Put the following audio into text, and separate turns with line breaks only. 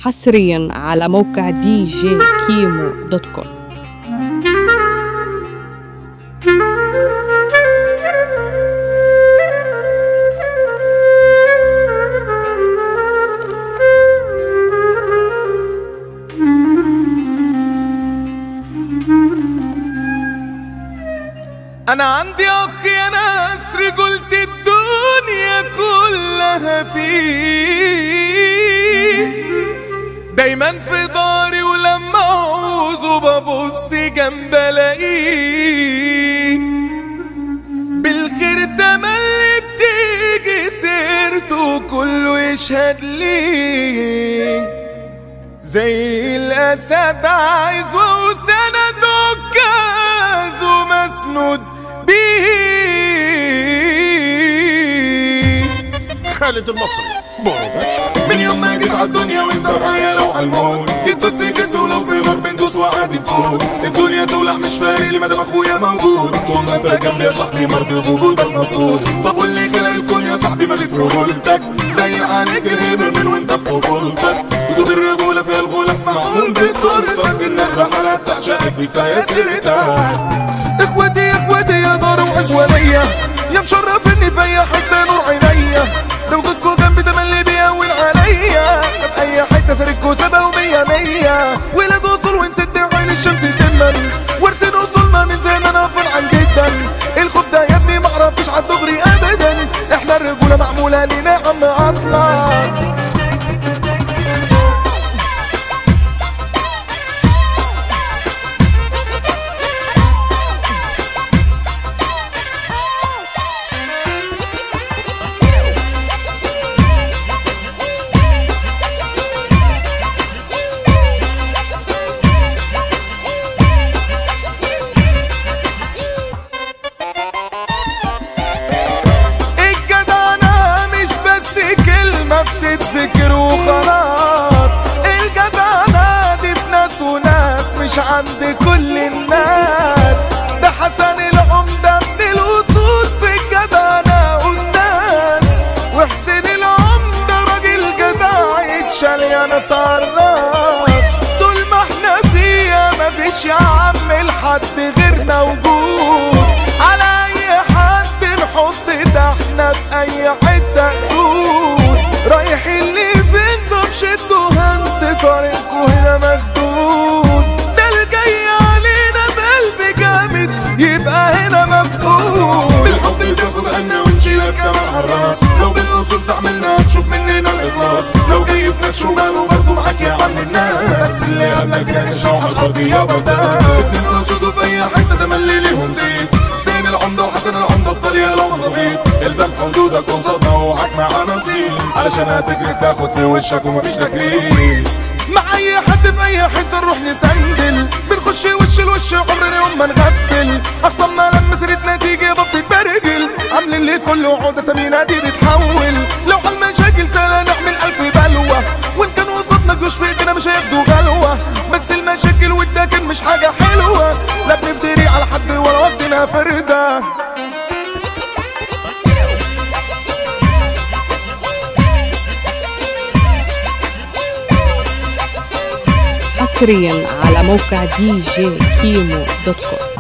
حصريا على موقع دي جي كيمو دوت كوم
انا عندي اخ يا ناس رجولة الدنيا كلها فيه دايما في داري ولما عوزه ببص جنب الاقيه بالخير تملي بتيجي سيرته كله يشهد ليه زي الاسد عايز وسند عكاز ومسنود بيه
خالد المصري بوردش
من يوم ما جيت عالدنيا وانت معايا لو عالموت كتفك في كتفي ولو في نار بندوس وعادي نفوت الدنيا تولع مش فارق لي مادام اخويا موجود طول ما انت جنبي يا صاحبي مرضي بوجودك مبسوط طب واللي خلق الكون يا صاحبي ما في رجولتك باين عليك الهبر من وانت في طفولتك كتب الرجولة في الغلاف معمول بصورتك الناس بحالها بتعشقك بكفاية سيرتك اخوتي اخوتي يا دار وعزوانية يا مشرفني في حتة نور عينيا لو جودكوا جنبي تملي بيهون عليا في اي حتة ساركوا سبا ومية مية ولاد وصول ونسد عين الشمس تمن وارسل وصولنا من زمان فرحان جدا الخوف ده يا ابني معرفش عالدغري ابدا احنا الرجولة معمولة لنا يا عم اصلا الجدعنة مش بس كلمة بتتذكر وخلاص الجدعنة دي في ناس وناس مش عند كل الناس ده حسن العمدة من الوصول في الجدعنة أستاذ وحسين العمدة راجل جدع يتشال يا ناس عالراس طول ما احنا فيها مفيش يا عم الحد غيرنا وجود على اي حد نحط ده احنا في اي حته سود رايح اللي فين طب شدوا هند طريقكوا هنا مسدود ده الجاي علينا بقلب جامد يبقى هنا مفقود بالحب بتاخد عنا ونشيلك كمان عالراس لو بالاصول تعملنا تشوف مننا الاخلاص لو جاي في نكش وماله برضه معاك يا عم الناس اللي قبلك يا كشاو على الارض يا بردان اتنين قصدوا في اي حته تملي ليهم زيت حسين العمده وحسن العمده بطريقه لو مظابيط الزم حدودك وصدنا وعك معانا نصيب علشان هتجري تاخد في وشك ومفيش تكريم مع اي حد في اي حته نروح نسندل بنخش وش الوش عمرنا يوم ما نغفل اخصمنا لما سيرتنا تيجي بطل برجل عاملين ليه كله عقده سمينه دي بتحول لو على المشاكل سنه نعمل الف بلوه وان كان وسطنا جيوش في ايدينا مش هياخدوا غلوه بس المشاكل والدكن مش حاجه حلوه لا بنفتري على حد ولا واخدينها فرده
حصريا على موقع دي جي كيمو دوت كوم